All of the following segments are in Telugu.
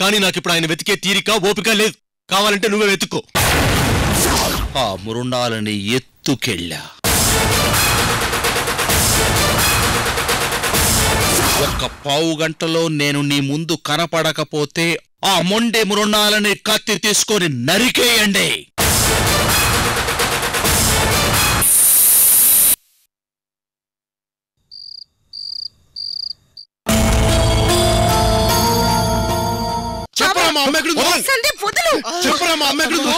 కానీ నాకు ఇప్పుడు ఆయన వెతికే తీరిక ఓపిక లేదు కావాలంటే నువ్వే వెతుక్కో ఆ మృణాలని ఎత్తుకెళ్ళా ఒక పావు గంటలో నేను నీ ముందు కనపడకపోతే ఆ మొండె మృణాలని కత్తి తీసుకొని నరికేయండి చెప్పరా మా అమ్మ ఎక్కడుందో సందీప్ వదులు చెప్పరా మా అమ్మ ఎక్కడుందో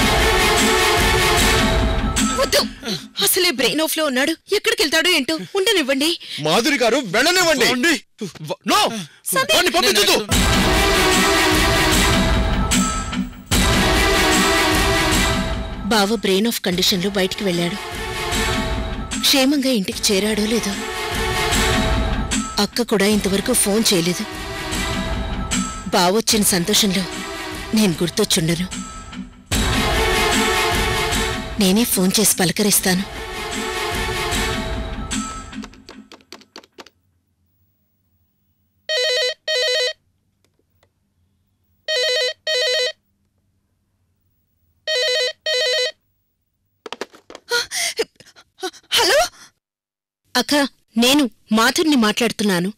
వద్దు అసలే బ్రెయిన్ ఆఫ్ లో ఉన్నాడు ఎక్కడికి వెళ్తాడో ఏంటో ఉండనివ్వండి మాధురి గారు వెళ్ళనివ్వండి నో వాడిని పంపించొద్దు బావ బ్రెయిన్ ఆఫ్ కండిషన్ లో బయటికి వెళ్ళాడు క్షేమంగా ఇంటికి చేరాడో లేదో అక్క కూడా ఇంతవరకు ఫోన్ చేయలేదు బావొచ్చిన సంతోషంలో నేను గుర్తొచ్చుండను నేనే ఫోన్ చేసి పలకరిస్తాను హలో అక్క నేను మాధుర్ని మాట్లాడుతున్నాను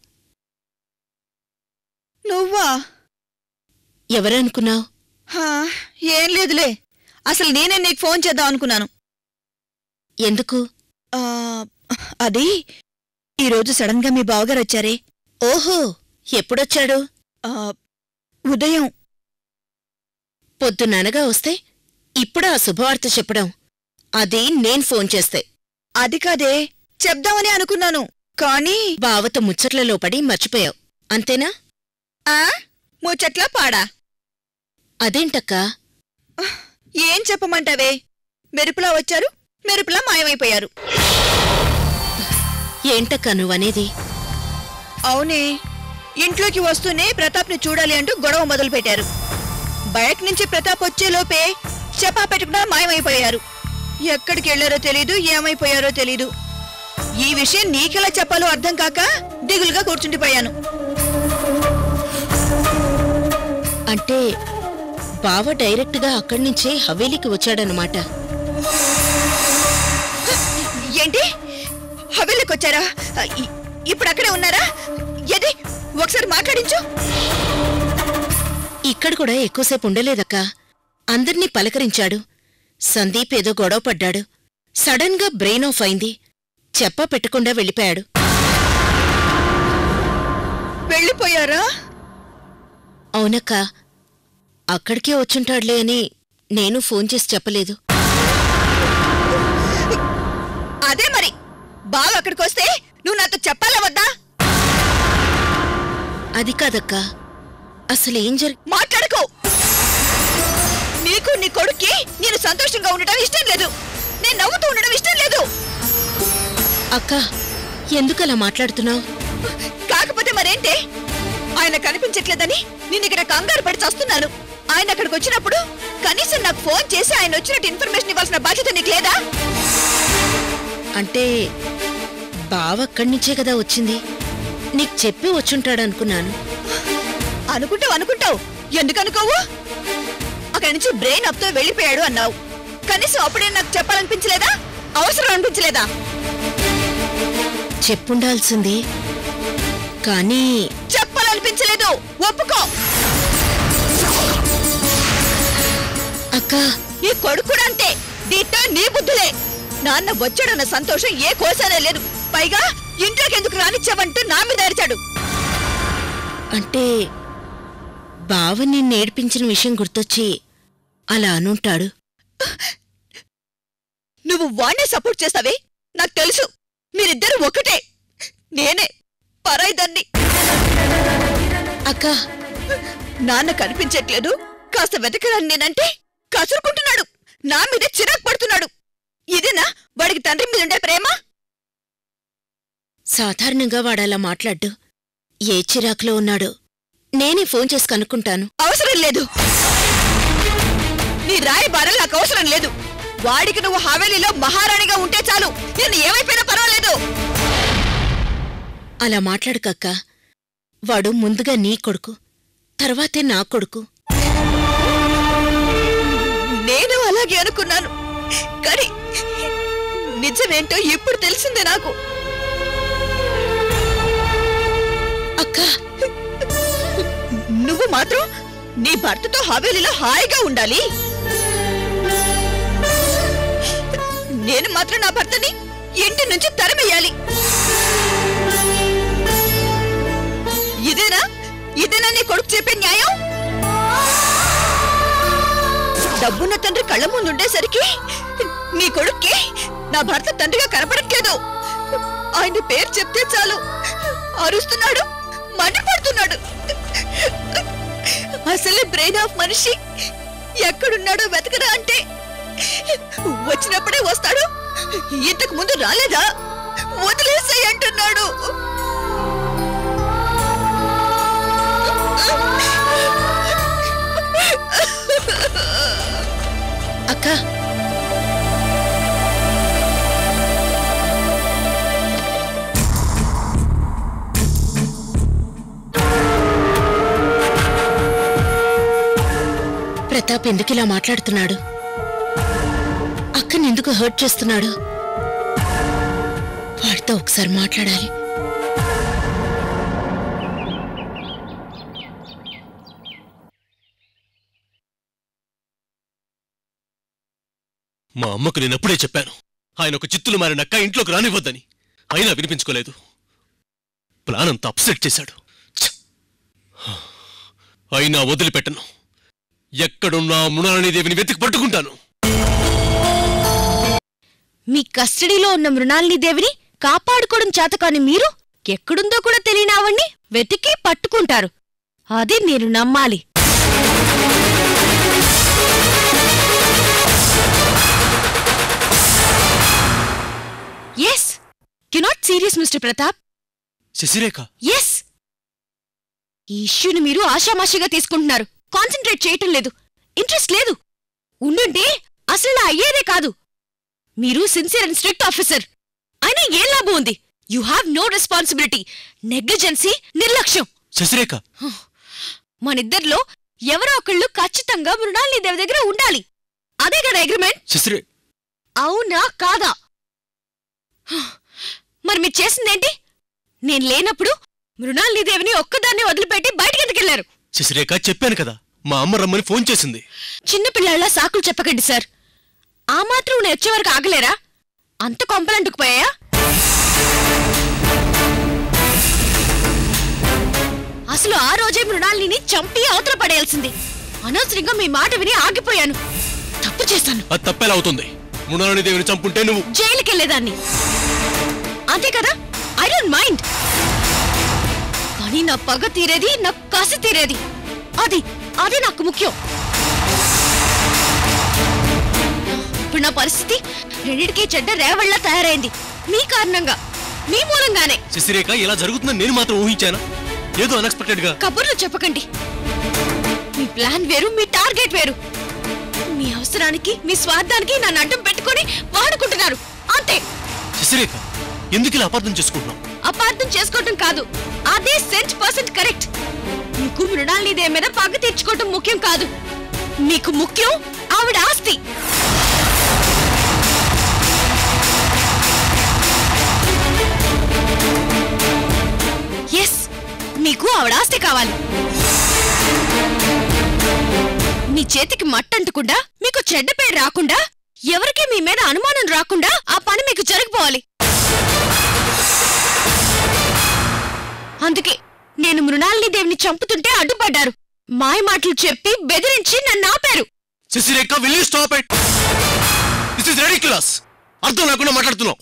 నువ్వా ఎవరనుకున్నావు హా, ఏం లేదులే అసలు నేనే నీకు ఫోన్ చేద్దాం అనుకున్నాను ఎందుకు ఆ, అది ఈరోజు సడన్ గా మీ బావగారు వచ్చారే ఓహో ఎప్పుడొచ్చాడు ఆ, ఉదయం పొద్దుననగా వస్తే ఇప్పుడా ఆ శుభవార్త చెప్పడం అది నేను ఫోన్ చేస్తే అది కాదే చెప్దామని అనుకున్నాను కానీ బావతో ముచ్చట్లలో పడి మర్చిపోయావు అంతేనా ఆ ముచ్చట్లా పాడా అదేంటక్కా ఏం చెప్పమంటావే మెరుపులా వచ్చారు మెరుపులా మాయమైపోయారు ఏంటక్కా నువ్వనేది అవునే ఇంట్లోకి వస్తూనే ప్రతాప్ని చూడాలి అంటూ గొడవ మొదలుపెట్టారు బయట నుంచి ప్రతాప్ వచ్చేలోపే చెప్పా పెట్టుకున్నా మాయమైపోయారు ఎక్కడికి వెళ్లారో తెలీదు ఏమైపోయారో తెలీదు ఈ విషయం నీకెలా చెప్పాలో అర్థం కాక దిగులుగా కూర్చుండిపోయాను అంటే బావ డైరెక్ట్గా అక్కడి నుంచే హవేలీకి వచ్చాడనమాట ఏంటి హవేలీకి వచ్చారా ఇ- ఇప్పుడు అక్కడే ఉన్నారా ఏది ఒకసారి మాట్లాడించు ఇక్కడ కూడా ఎక్కువసేపు ఉండలేదక్కా అందర్నీ పలకరించాడు సందీప్ ఏదో గొడవ పడ్డాడు సడన్ గా బ్రెయిన్ ఆఫ్ అయింది చెప్పా పెట్టకుండా వెళ్ళిపోయాడు వెళ్ళిపోయారా అవునక్కా అక్కడికే వచ్చుంటాడులే అని నేను ఫోన్ చేసి చెప్పలేదు అదే మరి బావ అక్కడికి వస్తే నువ్వు నాతో చెప్పాలా వద్దా అది కాదక్కా అసలేం జరి మాట్లాడుకో నీకు నీ కొడుక్కి నేను సంతోషంగా ఉండటం ఇష్టం లేదు నేను నవ్వుతూ ఉండడం ఇష్టం లేదు అక్కా ఎందుకలా మాట్లాడుతున్నావు కాకపోతే మరేంటి ఆయన కనిపించట్లేదని నేను ఇక్కడ కంగారు పడి చస్తున్నాను ఆయన అక్కడికి వచ్చినప్పుడు కనీసం నాకు ఫోన్ చేసి ఆయన వచ్చినట్టు ఇన్ఫర్మేషన్ ఇవ్వాల్సిన బాధ్యత నీకు లేదా అంటే బావ అక్కడి నుంచే కదా వచ్చింది నీకు చెప్పి వచ్చుంటాడనుకున్నాను అనుకుంటావు అనుకుంటావు ఎందుకు అనుకోవు అక్కడి నుంచి బ్రెయిన్ అప్తో వెళ్ళిపోయాడు అన్నావు కనీసం అప్పుడే నాకు చెప్పాలనిపించలేదా అవసరం అనిపించలేదా చెప్పుండాల్సింది కానీ చెప్పాలనిపించలేదు ఒప్పుకో అక్కా నీ కొడుకు కూడా అంతే దీంతో నీ బుద్ధులే నాన్న వచ్చాడన్న సంతోషం ఏ కోసానే లేదు పైగా ఇంట్లోకి ఎందుకు రానిచ్చావంటూ నా మీద అరిచాడు అంటే బావ నిన్ను ఏడ్పించిన విషయం గుర్తొచ్చి అలా అనుంటాడు నువ్వు వాణ్ణే సపోర్ట్ చేస్తావే నాకు తెలుసు మీరిద్దరు ఒకటే నేనే పరాయిదాన్ని అక్కా నాన్న కనిపించట్లేదు కాస్త వెతకరాని నేనంటే కసురుకుంటున్నాడు నా మీదే చిరాకు పడుతున్నాడు ఇదేనా వాడికి తండ్రి మీద ఉండే ప్రేమ సాధారణంగా వాడలా మాట్లాడ్డు ఏ చిరాకులో ఉన్నాడో నేనే ఫోన్ చేసి కనుక్కుంటాను అవసరం లేదు నీ రాయి బారలు నాకు అవసరం లేదు వాడికి నువ్వు హవేలీలో మహారాణిగా ఉంటే చాలు నేను ఏమైపోయినా పర్వాలేదు అలా మాట్లాడుకక్క వాడు ముందుగా నీ కొడుకు తర్వాతే నా కొడుకు నేను అలాగే అనుకున్నాను కానీ నిజమేంటో ఇప్పుడు తెలిసిందే నాకు అక్క నువ్వు మాత్రం నీ భర్తతో హవేలీలో హాయిగా ఉండాలి నేను మాత్రం నా భర్తని ఇంటి నుంచి తరిమేయాలి ఇదేనా ఇదేనా నీ కొడుకు చెప్పే న్యాయం డబ్బున్న తండ్రి కళ్ళ ముందు ఉండేసరికి నీ కొడుక్కి నా భర్త తండ్రిగా కనపడట్లేదు ఆయన పేరు చెప్తే చాలు అరుస్తున్నాడు మండిపడుతున్నాడు అసలే బ్రెయిన్ ఆఫ్ మనిషి ఎక్కడున్నాడో వెతకరా అంటే వచ్చినప్పుడే వస్తాడు ఇంతకు ముందు రాలేదా వదిలేసాయి అంటున్నాడు అక్క ప్రతాప్ ఎందుకిలా మాట్లాడుతున్నాడు అక్కని ఎందుకు హర్ట్ చేస్తున్నాడు వాడితో ఒకసారి మాట్లాడాలి మా అమ్మకు నేను అప్పుడే చెప్పాను ఆయన ఒక చిత్తులు మారినక్క ఇంట్లోకి రానివ్వద్దని అయినా వినిపించుకోలేదు ప్లాన్ అంతా అప్సెట్ చేశాడు ఛ! అయినా వదిలిపెట్టను ఎక్కడున్నా మృణాళిదేవిని వెతికి పట్టుకుంటాను మీ కస్టడీలో ఉన్న మృణాలిని దేవిని కాపాడుకోవడం చేతకాని మీరు ఎక్కడుందో కూడా తెలియనావణ్ణి వెతికి పట్టుకుంటారు అది నేను నమ్మాలి yes you not serious mister Pratap Sasirekha yes ఈ ఇష్యూని మీరు ఆషామాషిగా తీసుకుంటున్నారు కాన్సన్ట్రేట్ చేయటం లేదు ఇంట్రెస్ట్ లేదు ఉండుంటే అసలు నా అయ్యేదే కాదు మీరు సిన్సియర్ అండ్ స్ట్రిక్ట్ ఆఫీసర్ అయినా ఏం లాభం ఉంది you have no responsibility negligence నిర్లక్ష్యం శశిరేఖ మనిద్దరిలో ఎవరో ఒకళ్ళు ఖచ్చితంగా మృణాలిని దేవి దగ్గర ఉండాలి అదే కదా అగ్రిమెంట్ శశిరే అవునా కాదా హ, మరి మీరు చేసిందేంటి నేను లేనప్పుడు మృణాలిని దేవిని ఒక్కదాన్ని వదిలిపెట్టి బయటికెందుకెళ్లారు శశిరేఖ చెప్పాను కదా మా అమ్మ రమ్మని ఫోన్ చేసింది చిన్నపిల్లాళ్ళ సాకులు చెప్పకండి సార్ ఆ మాత్రం నేను వచ్చే వరకు ఆగలేరా అంత కొంపలంటుకుపోయాయా అసలు ఆ రోజే మృణాలిని చంపి అవతల పడేయాల్సింది అనవసరంగా మీ మాట విని ఆగిపోయాను తప్పు చేశాను అది తప్పేలా అవుతుంది మృణాళిదేవిని చంపుంటే నువ్వు జైలుకెళ్లేదాన్ని అంతే కదా ఐ డోంట్ మైండ్ కానీ నా పగ తీరేది నా కసి తీరేది అది అది నాకు ముఖ్యం ఇప్పుడు నా పరిస్థితి రెండిటికి చెడ్డ రేవళ్ళ తయారైంది మీ కారణంగా మీ మూలంగానే శశిరేఖ ఇలా జరుగుతుందని నేను మాత్రం ఊహించానా ఏదో అన్ఎక్స్పెక్టెడ్ గా కబుర్లు చెప్పకండి మీ ప్లాన్ వేరు మీ టార్గెట్ వేరు మీ అవసరానికి మీ స్వార్థానికి నన్ను అడ్డం పెట్టుకొని వాడుకుంటున్నారు అంతే శశిరేఖ ఎందుకు ఇలా అపార్థం చేసుకుంటున్నావు అపార్థం చేసుకోవటం కాదు అదే సెంట్ పర్సెంట్ కరెక్ట్ మీకు మృణాలిదే మీద పగ తీర్చుకోవటం ముఖ్యం కాదు మీకు ముఖ్యం ఆవిడ ఆస్తి ఎస్ మీకు ఆవిడ ఆస్తి కావాలి మీ చేతికి మట్టంటకుండా మీకు చెడ్డ పేరు రాకుండా ఎవరికి మీ మీద అనుమానం రాకుండా ఆ పని మీకు జరిగిపోవాలి అందుకే నేను మృణాలిని దేవిని చంపుతుంటే అడ్డుపడ్డారు మాయ మాటలు చెప్పి బెదిరించి నన్ను ఆపారు Sasirekha will you stop it this is ridiculous అర్థం లేకుండా మాట్లాడుతున్నావు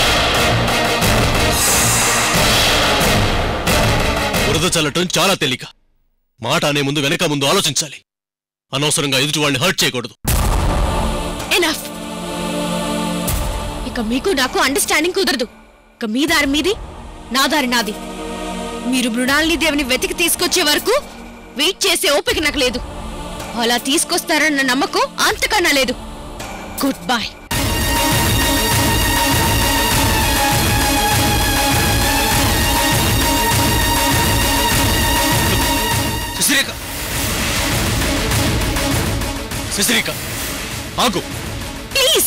బురద చల్లటం చాలా తేలిక మాట అనే ముందు వెనక ముందు ఆలోచించాలి అనవసరంగా ఎదుటి వాళ్ళని హర్ట్ చేయకూడదు ఎనఫ్ ఇక మీకు నాకు అండర్స్టాండింగ్ కుదరదు ఇక మీ దారి మీది నా దారి నాది మీరు మృణాలిని దేవిని వెతికి తీసుకొచ్చే వరకు వెయిట్ చేసే ఓపిక నాకు లేదు అలా తీసుకొస్తారన్న నమ్మకం అంతకన్నా లేదు గుడ్ బై శశిరేఖ శశిరేఖ ఆగు ప్లీజ్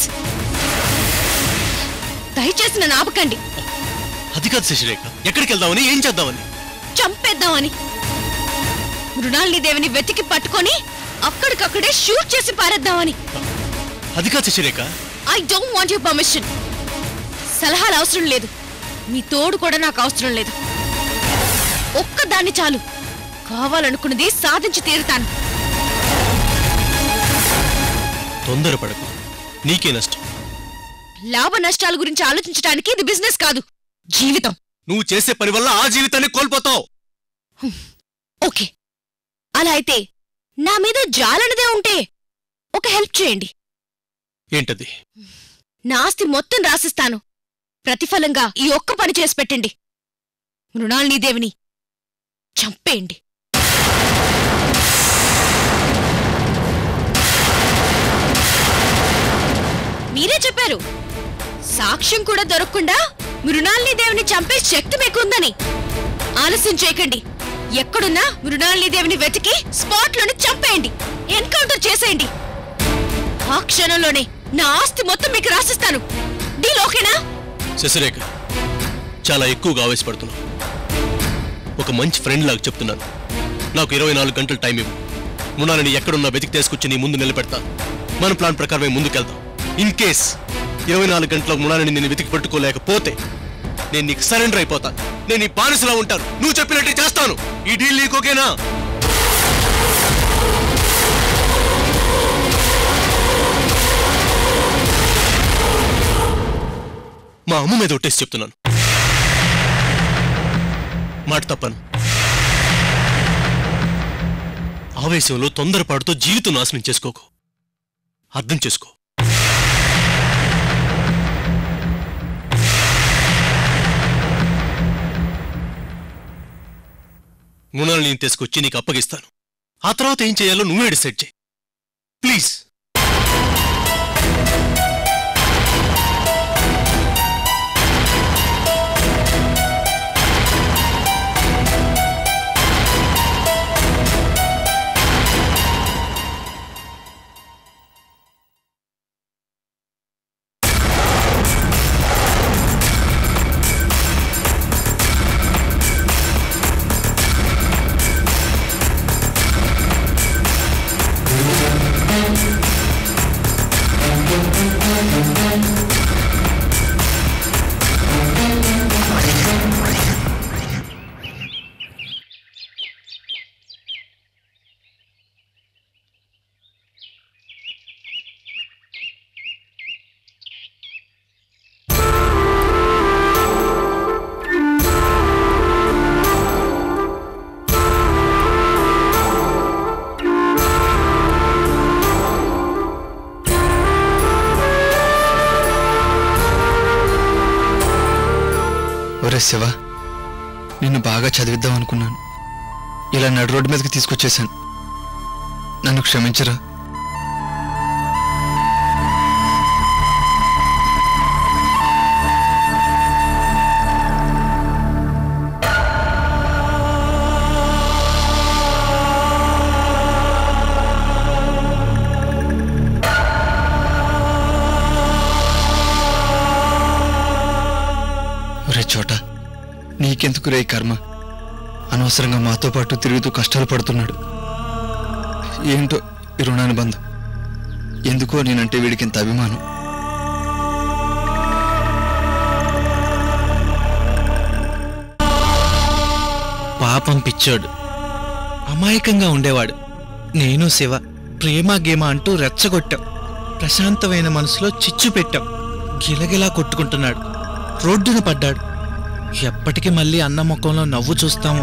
దయచేసి నన్ను ఆపకండి అది కాదు శశిరేఖ ఎక్కడికి వెళ్దామని ఏం చేద్దామని చంపేద్దామని మృణాలిని దేవిని వెతికి పట్టుకొని అక్కడికక్కడే షూట్ చేసి పారేద్దామని అది కాదు Sasirekha I don't want your permission సలహాలు అవసరం లేదు మీ తోడు కూడా నాకు అవసరం లేదు ఒక్కదాన్ని చాలు కావాలనుకున్నది సాధించి తీరుతాను తొందరపడకు నీకే నష్టం లాభ నష్టాల గురించి ఆలోచించడానికి ఇది బిజినెస్ కాదు జీవితం నువ్వు చేసే పని వల్ల ఆ జీవితాన్ని కోల్పోతావు ఓకే అలా అయితే నా మీద జాలనదే ఉంటే ఒక హెల్ప్ చేయండి ఏంటది నా ఆస్తి మొత్తం రాసిస్తాను ప్రతిఫలంగా ఈ ఒక్క పని చేసి పెట్టండి మృణాలిని దేవిని చంపేయండి మీరే చెప్పారు సాక్ష్యం కూడా దొరకకుండా మృణాలిని దేవిని చంపే శక్తి మీకుందని ఆలస్యం చేయకండి ఎక్కడున్నా మృణాలిని దేవిని వెతికి స్పాట్లోనే చంపేయండి ఎన్కౌంటర్ చేసేయండి ఆ క్షణంలోనే నా ఆస్తి మొత్తం మీకు రాసిస్తాను డీల్ ఓకేనా శశిరేఖ చాలా ఎక్కువగా ఆవేశపడుతున్నావు ఒక మంచి ఫ్రెండ్ లాగా చెప్తున్నాను నాకు ఇరవై నాలుగు గంటలు టైం ఇవ్వు మృణాలని ఎక్కడున్నా వెతికి తీసుకొచ్చి నీ ముందు నిలబెడతాను మన ప్లాన్ ప్రకారమే ముందుకెళ్దాం ఇన్ కేస్ ఇరవై నాలుగు గంటల మృణాలని నేను వెతికి పట్టుకోలేకపోతే నేను నీకు సరెండర్ అయిపోతాను నేను నీ బానిసలా ఉంటాను నువ్వు చెప్పినట్టే చేస్తాను ఈ డీల్ నీకు ఓకేనా మా అమ్మ మీద ఒట్టేసి చెప్తున్నాను మాట తప్పను ఆవేశంలో తొందరపాటుతో జీవితం నాశనం చేసుకోకు అర్థం చేసుకో గుణాలు నేను తీసుకొచ్చి నీకు అప్పగిస్తాను ఆ తర్వాత ఏం చేయాలో నువ్వే డిసైడ్ చేయి ప్లీజ్ ఒరే శివ నిన్ను బాగా చదివిద్దాం అనుకున్నాను ఇలా నడు రోడ్డు మీదకి తీసుకొచ్చేశాను నన్ను క్షమించరా ఒరే చోట నీకెందుకు రే ఈ కర్మ అనవసరంగా మాతో పాటు తిరుగుతూ కష్టాలు పడుతున్నాడు ఏంటో ఈ రుణానుబంధం ఎందుకో నేనంటే వీడికి ఇంత అభిమానం పాపం పిచ్చోడు అమాయకంగా ఉండేవాడు నేను శివ ప్రేమ గేమ అంటూ రెచ్చగొట్టాం ప్రశాంతమైన మనసులో చిచ్చు పెట్టాం గిలగిలా కొట్టుకుంటున్నాడు రోడ్డున పడ్డాడు ఎప్పటికీ మళ్ళీ అన్న ముఖంలో నవ్వు చూస్తామో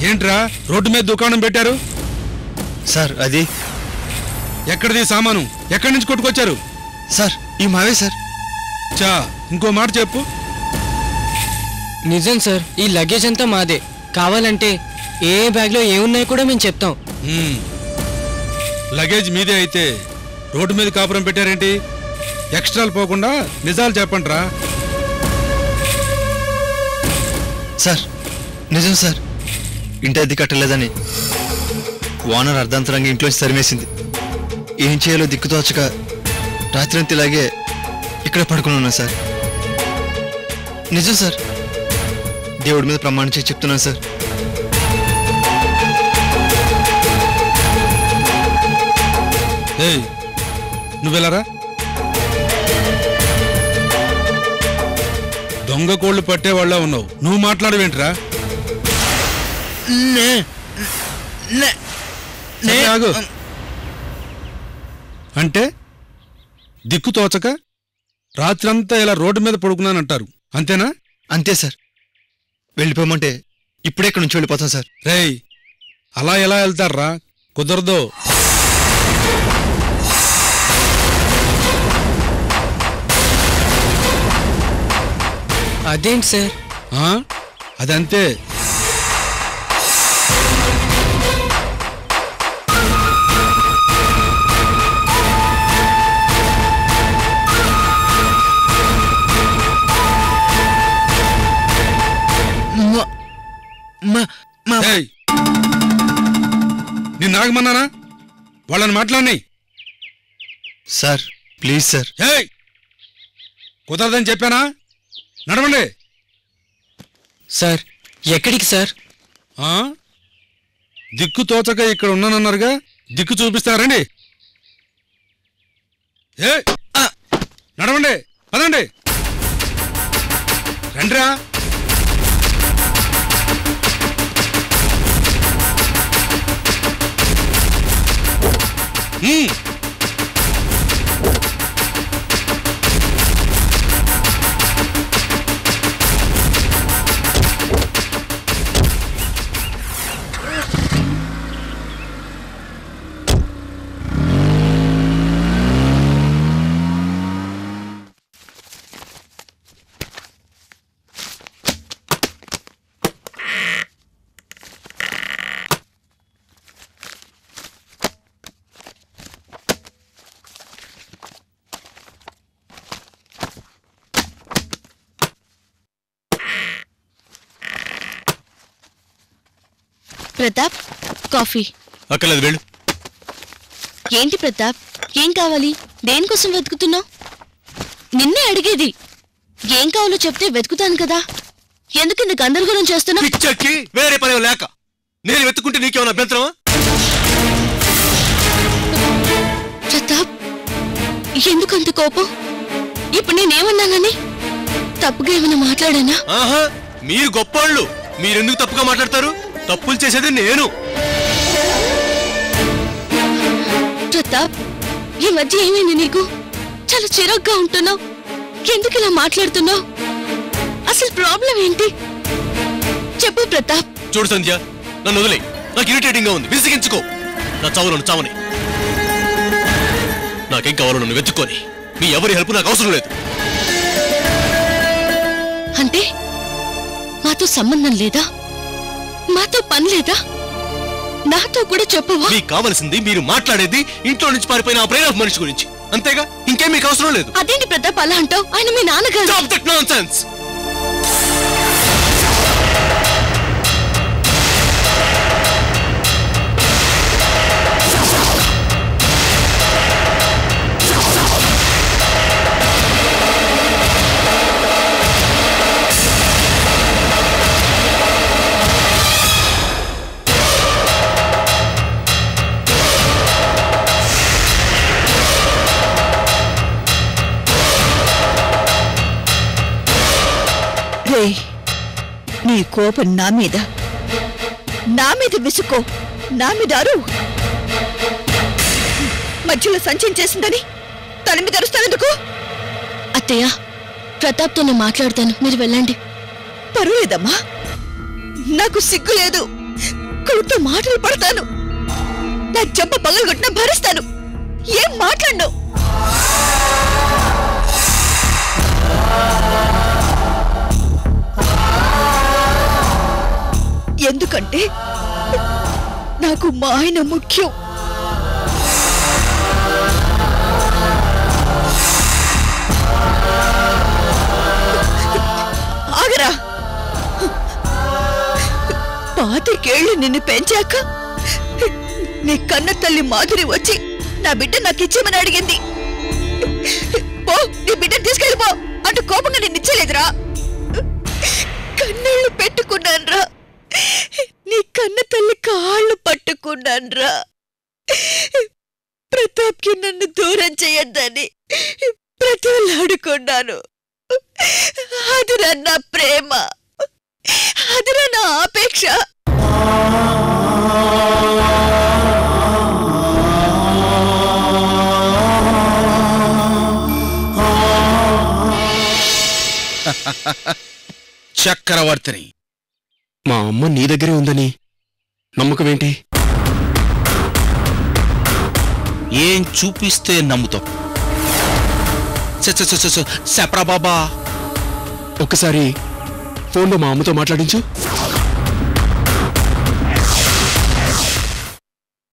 ఏంట్రా రోడ్డు మీద దుకాణం పెట్టారు సార్ అది ఎక్కడిది సామాను ఎక్కడి నుంచి కొట్టుకొచ్చారు సార్ ఈ మావే సార్ చా ఇంకో మాట చెప్పు నిజం సార్ ఈ లగేజ్ అంతా మాదే కావాలంటే ఏ ఏ బ్యాగ్లో ఏమున్నాయో కూడా మేము చెప్తాం మ్మ్. లగేజ్ మీదే అయితే రోడ్డు మీద కాపురం పెట్టారేంటి ఎక్స్ట్రాలు పోకుండా నిజాలు చెప్పండిరా సార్ నిజం సార్ ఇంటి అద్దె కట్టలేదని ఓనర్ అర్ధాంతరంగా ఇంట్లోంచి తరిమేసింది ఏం చేయాలో దిక్కుతోచక రాత్రంతా ఇలాగే ఇక్కడ పడుకుని ఉన్నా సార్ నిజం సార్ దేవుడి మీద ప్రమాణం చేసి చెప్తున్నాను సార్ ఏయ్ నువ్వెలారా దొంగ కోళ్ళు పట్టేవాళ్ళ ఉన్నావు నువ్వు మాట్లాడవేంట్రా సరే, ఆగు అంటే దిక్కు తోచక రాత్రంతా ఇలా రోడ్డు మీద పడుకున్నానంటారు అంతేనా అంతే సార్ వెళ్ళిపోమంటే ఇప్పుడే ఇక్కడ నుంచి వెళ్ళిపోతాం సార్ రేయ్ అలా ఎలా వెళ్తారా కుదరదు అదేంటి సార్ ఆ? అదంతే ఏయ్! నిన్ను ఆగమన్నానా వాళ్ళని మాట్లాడి సార్ ప్లీజ్ సార్ ఏయ్ కుదరదని చెప్పానా నడవండి సార్ ఎక్కడికి సార్ ఆ? దిక్కు తోచక ఇక్కడ ఉన్నానన్నారుగా దిక్కు చూపిస్తారండి ఏ నడవండి పదండి రండిరా ఉమ్. ప్రతాప్ కాఫీ అక్కర్లేదు వెళ్ళు ఏంటి ప్రతాప్ ఏం కావాలి దేనికోసం వెతుకుతున్నావు నిన్నే అడిగేది ఏం కావాలో చెప్తే వెతుకుతాను కదా ఎందుకు ఇంత గందరగోళం చేస్తున్నావు పిచ్చకి వేరే పని లేక నేను వెతుకుంటే నీకేమైనా అభ్యంతరమా ప్రతాప్ ఎందుకంత కోపం ఇప్పుడు నేనేమన్నానని తప్పుగా ఏమైనా మాట్లాడానా ఆహా మీరు గొప్పోళ్ళు మీరెందుకు తప్పుగా మాట్లాడతారు తప్పులు చేసేది నేను ప్రతాప్ ఈ మధ్య ఏమైంది నీకు చాలా చిరాగ్గా ఉంటున్నావు ఎందుకు ఇలా మాట్లాడుతున్నావు అసలు ప్రాబ్లం ఏంటి చెప్పు ప్రతాప్ చూడు సంధ్య నన్ను వదిలే నాకు ఇరిటేటింగ్ గా ఉంది విసిగించుకో నా చావు నన్ను చావని నాకేం కావాలో నన్ను వెతుక్కొని మీ ఎవరి హెల్ప్ నాకు అవసరం లేదు అంటే మాతో సంబంధం లేదా మాతో పని లేదా నాతో కూడా చెప్పవా మీకు కావలసింది మీరు మాట్లాడేది ఇంట్లో నుంచి పారిపోయిన ఆ ప్రేరణ మనిషి గురించి అంతేగా ఇంకేం మీకు అవసరం లేదు అదేంటి ప్రతాప్ అలా అంటావు ఆయన మీ నాన్నగారు Stop that nonsense! రే నీ కోపం నా మీద నా మీద విసుకో నా మీద అరు మధ్యలో సంచయం చేసిందని తన మీద అరుస్తావెందుకు అత్తయ్య ప్రతాప్తో నేను మాట్లాడతాను మీరు వెళ్ళండి పర్వాలేదమ్మా నాకు సిగ్గు లేదు ఒక్కరితో మాటలు పడతాను నా చెంప పగలగొట్టినా భరిస్తాను ఏం మాట్లాడు ఎందుకంటే నాకు మా ఆయన ముఖ్యం ఆగరా పాతికేళ్లు నిన్ను పెంచాక నీ కన్న తల్లి మాధురి వచ్చి నా బిడ్డ నాకు ఇచ్చేమని అడిగింది పో నీ బిడ్డను తీసుకెళ్ళిపో అంటూ కోపంగా నేను ఇచ్చలేదురా కన్నీళ్లు పెట్టుకున్నాన్రా నీ కన్న తల్లి కాళ్ళు పట్టుకున్నాన్రా ప్రతాప్కి నన్ను దూరం చేయొద్దని ప్రతిలాడుకున్నాను అదిరా నా ప్రేమ అదిరా నా ఆపేక్ష చక్రవర్తిని మా అమ్మ నీ దగ్గరే ఉందని నమ్మకం ఏంటి ఏం చూపిస్తే నమ్ముతావు స- స- స- స- చెప్పరా బాబా ఒక్కసారి ఫోన్లో మా అమ్మతో మాట్లాడించు